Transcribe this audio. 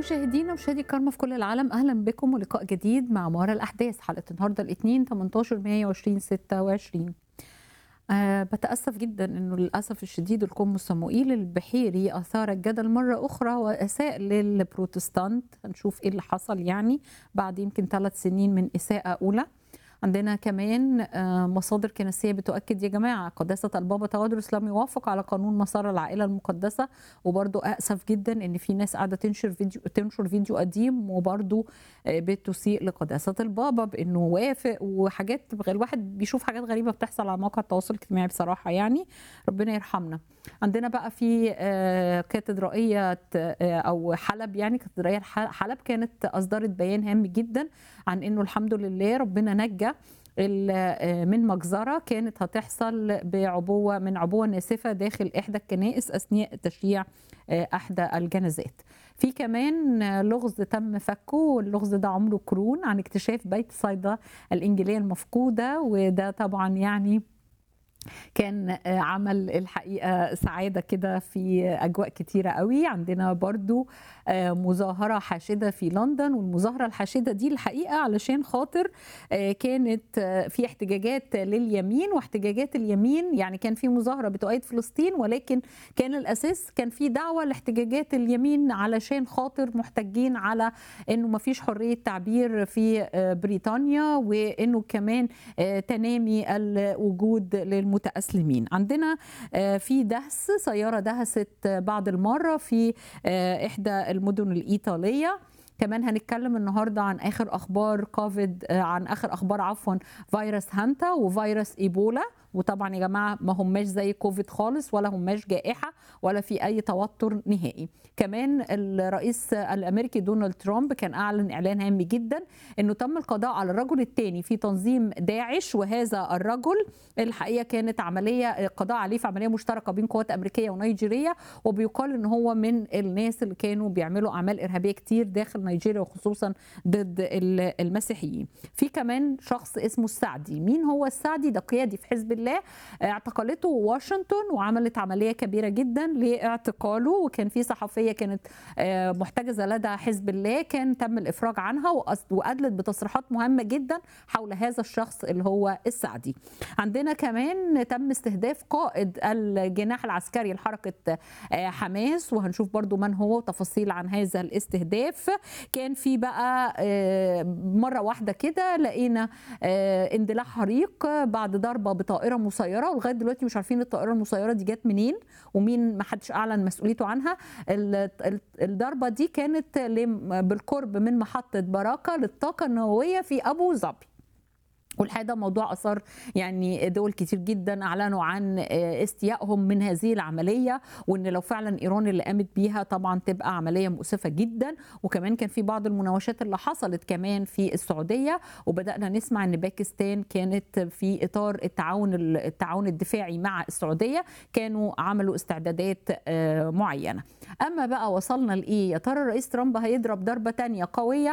مشاهدينا ومشاهدي الكرامة في كل العالم أهلا بكم ولقاء جديد مع مارا الأحداث حلقة النهاردة الاثنين 18 مايو 2026 أه بتأسف جدا أنه للأسف الشديد القم صموئيل البحيري أثار الجدل مرة أخرى وأساء للبروتستانت هنشوف إيه اللي حصل يعني بعد يمكن ثلاث سنين من إساءة أولى عندنا كمان مصادر كنسيه بتؤكد يا جماعه قداسه البابا تودرس لم يوافق على قانون مسار العائله المقدسه وبرضو اسف جدا ان في ناس قاعده تنشر فيديو تنشر فيديو قديم وبرضو بتسيء لقداسه البابا بانه وافق وحاجات الواحد بيشوف حاجات غريبه بتحصل على مواقع التواصل الاجتماعي بصراحه يعني ربنا يرحمنا عندنا بقى في كاتدرائيه او حلب يعني كاتدرائيه حلب كانت اصدرت بيان هام جدا عن انه الحمد لله ربنا نجى من مجزرة كانت هتحصل بعبوة من عبوة ناسفة داخل إحدى الكنائس أثناء تشييع أحدى الجنازات في كمان لغز تم فكه واللغز ده عمره قرون عن اكتشاف بيت صيدا الإنجيلية المفقودة وده طبعا يعني كان عمل الحقيقه سعاده كده في اجواء كتيره قوي عندنا برضو مظاهره حاشده في لندن والمظاهره الحاشده دي الحقيقه علشان خاطر كانت في احتجاجات لليمين واحتجاجات اليمين يعني كان في مظاهره بتؤيد فلسطين ولكن كان الاساس كان في دعوه لاحتجاجات اليمين علشان خاطر محتجين على انه ما فيش حريه تعبير في بريطانيا وانه كمان تنامي الوجود للم المتأسلمين عندنا في دهس سيارة دهست بعض المرة في إحدى المدن الإيطالية كمان هنتكلم النهارده عن اخر اخبار كوفيد عن اخر اخبار عفوا فيروس هانتا وفيروس ايبولا وطبعا يا جماعه ما هماش زي كوفيد خالص ولا هماش جائحه ولا في اي توتر نهائي كمان الرئيس الامريكي دونالد ترامب كان اعلن اعلان هام جدا انه تم القضاء على الرجل الثاني في تنظيم داعش وهذا الرجل الحقيقه كانت عمليه القضاء عليه في عمليه مشتركه بين قوات امريكيه ونيجيريه وبيقال ان هو من الناس اللي كانوا بيعملوا اعمال ارهابيه كتير داخل نيجيريا وخصوصا ضد المسيحيين في كمان شخص اسمه السعدي مين هو السعدي ده قيادي في حزب الله اعتقلته واشنطن وعملت عمليه كبيره جدا لاعتقاله وكان في صحفيه كانت محتجزه لدى حزب الله كان تم الافراج عنها وادلت بتصريحات مهمه جدا حول هذا الشخص اللي هو السعدي عندنا كمان تم استهداف قائد الجناح العسكري لحركه حماس وهنشوف برضو من هو تفاصيل عن هذا الاستهداف كان في بقى مره واحده كده لقينا اندلاع حريق بعد ضربه بطائره مسيره ولغايه دلوقتي مش عارفين الطائره المسيره دي جت منين ومين ما حدش اعلن مسؤوليته عنها الضربه دي كانت بالقرب من محطه براكه للطاقه النوويه في ابو ظبي والحقيقه ده موضوع اثار يعني دول كتير جدا اعلنوا عن استيائهم من هذه العمليه وان لو فعلا ايران اللي قامت بيها طبعا تبقى عمليه مؤسفه جدا وكمان كان في بعض المناوشات اللي حصلت كمان في السعوديه وبدانا نسمع ان باكستان كانت في اطار التعاون التعاون الدفاعي مع السعوديه كانوا عملوا استعدادات معينه اما بقى وصلنا لايه يا ترى الرئيس ترامب هيضرب ضربه ثانيه قويه